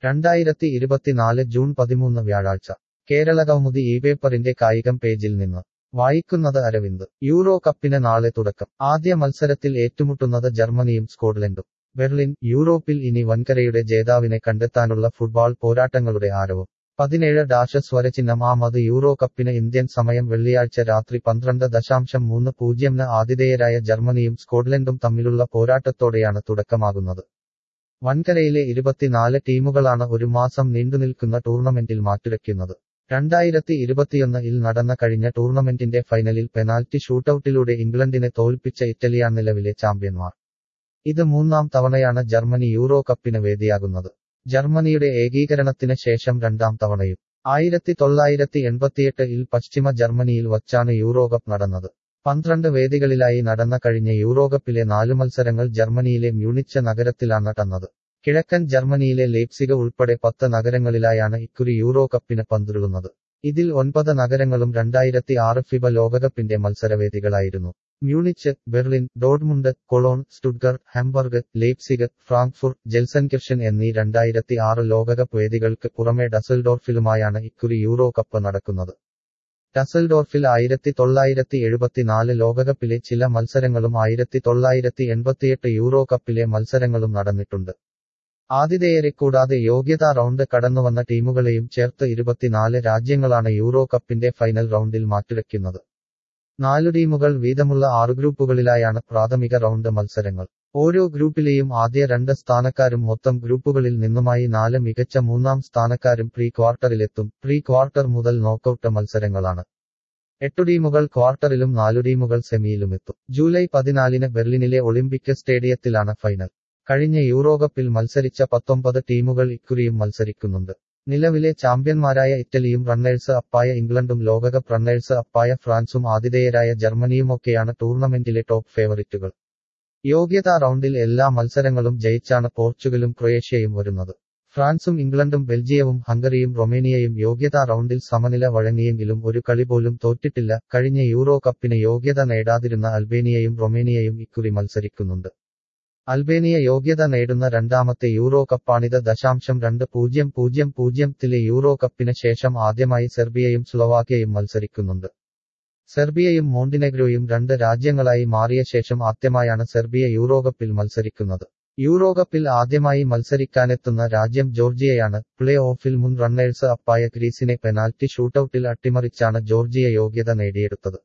രണ്ടായിരത്തി ഇരുപത്തിനാല് ജൂൺ പതിമൂന്ന് വ്യാഴാഴ്ച കേരള കൗമുദി ഈ പേപ്പറിന്റെ കായികം പേജിൽ നിന്ന് വായിക്കുന്നത് അരവിന്ദ് യൂറോ കപ്പിന് നാളെ തുടക്കം ആദ്യ മത്സരത്തിൽ ഏറ്റുമുട്ടുന്നത് ജർമ്മനിയും സ്കോട്ട്ലൻഡും ബെർലിൻ യൂറോപ്പിൽ ഇനി വൻകരയുടെ ജേതാവിനെ കണ്ടെത്താനുള്ള ഫുട്ബോൾ പോരാട്ടങ്ങളുടെ ആരവം പതിനേഴ് ഡാഷ് സ്വരചിഹ്നം ആമത് യൂറോ കപ്പിന് ഇന്ത്യൻ സമയം വെള്ളിയാഴ്ച രാത്രി പന്ത്രണ്ട് ദശാംശം മൂന്ന് പൂജ്യംന് ആതിഥേയരായ ജർമ്മനിയും സ്കോട്ട്ലൻഡും തമ്മിലുള്ള പോരാട്ടത്തോടെയാണ് തുടക്കമാകുന്നത് വൻകരയിലെ ഇരുപത്തിനാല് ടീമുകളാണ് ഒരു മാസം നീണ്ടുനിൽക്കുന്ന ടൂർണമെന്റിൽ മാറ്റുരയ്ക്കുന്നത് രണ്ടായിരത്തി ഇരുപത്തിയൊന്ന് ഇൽ നടന്ന കഴിഞ്ഞ ടൂർണമെന്റിന്റെ ഫൈനലിൽ പെനാൽറ്റി ഷൂട്ടൌട്ടിലൂടെ ഇംഗ്ലണ്ടിനെ തോൽപ്പിച്ച ഇറ്റലിയാണ് നിലവിലെ ചാമ്പ്യന്മാർ ഇത് മൂന്നാം തവണയാണ് ജർമ്മനി യൂറോ കപ്പിന് വേദിയാകുന്നത് ജർമ്മനിയുടെ ഏകീകരണത്തിന് ശേഷം രണ്ടാം തവണയും ആയിരത്തി തൊള്ളായിരത്തി എൺപത്തിയെട്ട് ഇൽ പശ്ചിമ ജർമ്മനിയിൽ വച്ചാണ് യൂറോകപ്പ് നടന്നത് പന്ത്രണ്ട് വേദികളിലായി നടന്ന കഴിഞ്ഞ യൂറോകപ്പിലെ നാലു മത്സരങ്ങൾ ജർമ്മനിയിലെ മ്യൂണിച്ച് നഗരത്തിലാണ് നടന്നത് കിഴക്കൻ ജർമ്മനിയിലെ ലേപ്സിക ഉൾപ്പെടെ പത്ത് നഗരങ്ങളിലായാണ് ഇക്കുറി യൂറോ കപ്പിന് പന്തുരുളുന്നത് ഇതിൽ ഒൻപത് നഗരങ്ങളും രണ്ടായിരത്തി ആറ് ഫിബ ലോകകപ്പിന്റെ മത്സരവേദികളായിരുന്നു Munich Berlin Dortmund Cologne Stuttgart Hamburg Leipzig Frankfurt Gelsenkirchen എന്നീ രണ്ടായിരത്തി ആറ് ലോകകപ്പ് വേദികൾക്ക് പുറമെ ഡസൽഡോർഫിലുമായാണ് ഇക്കുറി യൂറോ കപ്പ് നടക്കുന്നത് ഡസൽഡോർഫിൽ ആയിരത്തി തൊള്ളായിരത്തി എഴുപത്തിനാല് ലോകകപ്പിലെ ചില മത്സരങ്ങളും ആയിരത്തി തൊള്ളായിരത്തി എൺപത്തിയെട്ട് യൂറോ കപ്പിലെ മത്സരങ്ങളും നടന്നിട്ടുണ്ട് ആതിഥേയരെ കൂടാതെ യോഗ്യതാ റൗണ്ട് കടന്നുവന്ന ടീമുകളെയും ചേർത്ത് ഇരുപത്തിനാല് രാജ്യങ്ങളാണ് യൂറോ കപ്പിന്റെ ഫൈനൽ റൗണ്ടിൽ മാറ്റുരയ്ക്കുന്നത് നാലു ടീമുകൾ വീതമുള്ള ആറ് ഗ്രൂപ്പുകളിലായാണ് പ്രാഥമിക റൗണ്ട് മത്സരങ്ങൾ ഓരോ ഗ്രൂപ്പിലെയും ആദ്യ രണ്ട് സ്ഥാനക്കാരും മൊത്തം ഗ്രൂപ്പുകളിൽ നിന്നുമായി നാല് മികച്ച മൂന്നാം സ്ഥാനക്കാരും പ്രീ ക്വാർട്ടറിലെത്തും പ്രീ ക്വാർട്ടർ മുതൽ നോക്കൌട്ട് മത്സരങ്ങളാണ് എട്ടു ടീമുകൾ ക്വാർട്ടറിലും നാലു ടീമുകൾ സെമിയിലുമെത്തും ജൂലൈ പതിനാലിന് ബെർലിനിലെ ഒളിമ്പിക് സ്റ്റേഡിയത്തിലാണ് ഫൈനൽ കഴിഞ്ഞ യൂറോകപ്പിൽ മത്സരിച്ച പത്തൊമ്പത് ടീമുകൾ ഇക്കുറിയും മത്സരിക്കുന്നുണ്ട് നിലവിലെ ചാമ്പ്യന്മാരായ ഇറ്റലിയും റണ്ണേഴ്സ് അപ്പായ ഇംഗ്ലണ്ടും ലോകകപ്പ് റണ്ണേഴ്സ് അപ്പായ ഫ്രാൻസും ആതിഥേയരായ ജർമ്മനിയുമൊക്കെയാണ് ടൂർണമെന്റിലെ ടോപ്പ് ഫേവറിറ്റുകൾ യോഗ്യതാ റൗണ്ടിൽ എല്ലാ മത്സരങ്ങളും ജയിച്ചാണ് പോർച്ചുഗലും ക്രൊയേഷ്യയും വരുന്നത് ഫ്രാൻസും ഇംഗ്ലണ്ടും ബെൽജിയവും ഹംഗറിയും റൊമേനിയയും യോഗ്യതാ റൗണ്ടിൽ സമനില വഴങ്ങിയെങ്കിലും ഒരു കളി പോലും തോറ്റിട്ടില്ല കഴിഞ്ഞ യൂറോ കപ്പിന് യോഗ്യത നേടാതിരുന്ന അൽബേനിയയും റൊമേനിയയും ഇക്കുറി മത്സരിക്കുന്നുണ്ട് അൽബേനിയ യോഗ്യത നേടുന്ന രണ്ടാമത്തെ യൂറോ കപ്പാണിത് ദശാംശം രണ്ട് പൂജ്യം പൂജ്യം പൂജ്യത്തിലെ യൂറോ കപ്പിന് ശേഷം ആദ്യമായി സെർബിയയും സ്ലൊവാക്യയും മത്സരിക്കുന്നുണ്ട് സെർബിയയും മോണ്ടിനെഗ്രോയും രണ്ട് രാജ്യങ്ങളായി മാറിയ ശേഷം ആദ്യമായാണ് സെർബിയ യൂറോകപ്പിൽ മത്സരിക്കുന്നത് യൂറോകപ്പിൽ ആദ്യമായി മത്സരിക്കാനെത്തുന്ന രാജ്യം ജോർജിയയാണ് പ്ലേ ഓഫിൽ മുൻ റണ്ണേഴ്സ് അപ്പായ ഗ്രീസിനെ പെനാൽറ്റി ഷൂട്ടൌട്ടിൽ അട്ടിമറിച്ചാണ് ജോർജിയ യോഗ്യത നേടിയെടുത്തത്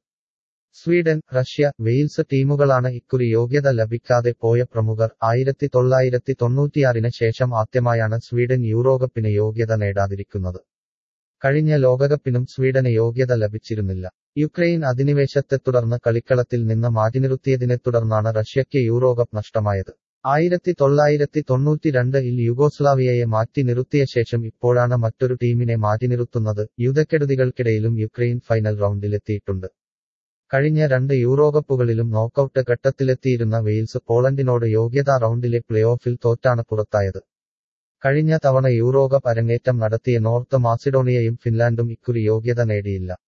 സ്വീഡൻ റഷ്യ വെയിൽസ് ടീമുകളാണ് ഇക്കുറി യോഗ്യത ലഭിക്കാതെ പോയ പ്രമുഖർ ആയിരത്തി തൊള്ളായിരത്തി തൊണ്ണൂറ്റിയാറിന് ശേഷം ആദ്യമായാണ് സ്വീഡൻ യൂറോകപ്പിന് യോഗ്യത നേടാതിരിക്കുന്നത് കഴിഞ്ഞ ലോകകപ്പിനും സ്വീഡന് യോഗ്യത ലഭിച്ചിരുന്നില്ല യുക്രൈൻ അധിനിവേശത്തെ തുടർന്ന് കളിക്കളത്തിൽ നിന്ന് മാറ്റിനിർത്തിയതിനെ തുടർന്നാണ് റഷ്യയ്ക്ക് യൂറോകപ്പ് നഷ്ടമായത് ആയിരത്തി തൊള്ളായിരത്തി തൊണ്ണൂറ്റിരണ്ടിൽ യുഗോസ്ലാവിയയെ മാറ്റി നിർത്തിയ ശേഷം ഇപ്പോഴാണ് മറ്റൊരു ടീമിനെ മാറ്റി നിർത്തുന്നത് യുദ്ധക്കെടുതികൾക്കിടയിലും യുക്രൈൻ ഫൈനൽ റൗണ്ടിലെത്തിയിട്ടുണ്ട് കഴിഞ്ഞ രണ്ട് യൂറോകപ്പുകളിലും നോക്കൌട്ട് ഘട്ടത്തിലെത്തിയിരുന്ന വെയിൽസ് പോളണ്ടിനോട് യോഗ്യതാ റൗണ്ടിലെ പ്ലേ ഓഫിൽ തോറ്റാണ് പുറത്തായത് കഴിഞ്ഞ തവണ യൂറോകപ്പ് അരങ്ങേറ്റം നടത്തിയ നോർത്ത് മാസിഡോണിയയും ഫിൻലാൻഡും ഇക്കുറി യോഗ്യത നേടിയില്ല